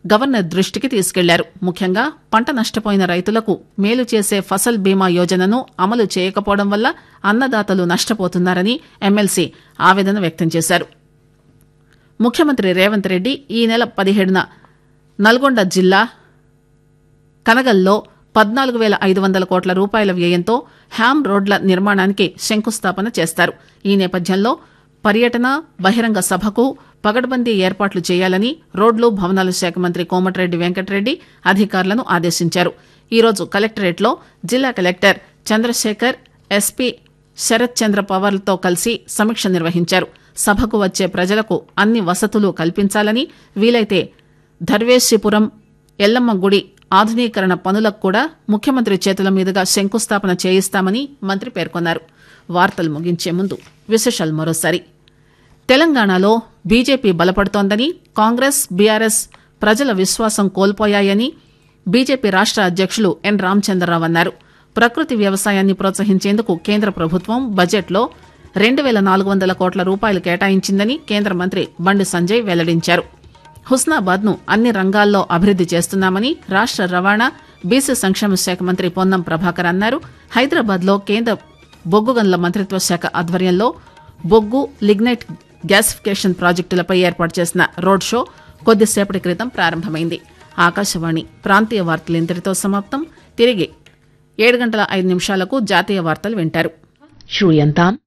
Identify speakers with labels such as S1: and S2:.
S1: governor దృష్టికి తీసుకెళ్లారు ముఖ్యంగా పంట నష్టపోయిన రైతులకు మేలు చేసే ఫసల్ బీమా యోజనను అమలు చేయకపోవడం వల్ల అన్నదాతలు నష్టపోతున్నారని ఎమ్మెల్సీ ఆవేదన వ్యక్తం చేశారు ముఖ్యమంత్రి రేవంత్ రెడ్డి ఈ నెల పదిహేడున నల్గొండ జిల్లా కనగల్లో పద్నాలుగు వేల ఐదు వందల కోట్ల రూపాయల వ్యయంతో హ్యామ్ రోడ్ల నిర్మాణానికి శంకుస్థాపన చేస్తారు ఈ నేపథ్యంలో పర్యటన బహిరంగ సభకు పగడ్బందీ ఏర్పాట్లు చేయాలని రోడ్లు భవనాల శాఖ మంత్రి కోమటిరెడ్డి వెంకటరెడ్డి అధికారులను ఆదేశించారు ఈరోజు కలెక్టరేట్లో జిల్లా కలెక్టర్ చంద్రశేఖర్ ఎస్పీ శరత్ చంద్ర పవార్లతో కలిసి సమీక్ష నిర్వహించారు సభకు వచ్చే ప్రజలకు అన్ని వసతులు కల్పించాలని వీలైతే ధర్వేశిపురం ఎల్లమ్మ గుడి ఆధునీకరణ పనులకు కూడా ముఖ్యమంత్రి చేతుల మీదుగా శంకుస్థాపన చేయిస్తామని మంత్రి పేర్కొన్నారు వార్తలు ముగించే ముందు విశేషాలు మరోసారి తెలంగాణలో బీజేపీ బలపడుతోందని కాంగ్రెస్ బీఆర్ఎస్ ప్రజల విశ్వాసం కోల్పోయాయని బీజేపీ రాష్ట అధ్యక్షులు ఎన్ రామచంద్రరావు అన్నారు ప్రకృతి వ్యవసాయాన్ని ప్రోత్సహించేందుకు కేంద్ర ప్రభుత్వం బడ్జెట్లో రెండు వేల నాలుగు వందల కోట్ల రూపాయలు కేటాయించిందని కేంద్ర మంత్రి బండి సంజయ్ వెల్లడించారు హుస్నాబాద్ ను అన్ని రంగాల్లో అభివృద్ది చేస్తున్నామని రాష్ట రవాణా బీసీ సంక్షేమ శాఖ మంత్రి పొన్నం ప్రభాకర్ అన్నారు హైదరాబాద్ లో కేంద్ర బొగ్గు గనుల మంత్రిత్వ శాఖ ఆధ్వర్యంలో బొగ్గు లిగ్నైట్ గ్యాసిఫికేషన్ ప్రాజెక్టులపై ఏర్పాటు చేసిన రోడ్ షో కొద్దిసేపటి క్రితం ప్రారంభమైంది ఆకాశవాణి ప్రాంతీయ వార్తలు ఇంతటితో సమాప్తం తిరిగి ఏడు గంటల ఐదు నిమిషాలకు జాతీయ వార్తలు వింటారు
S2: श्रूयन्ताम्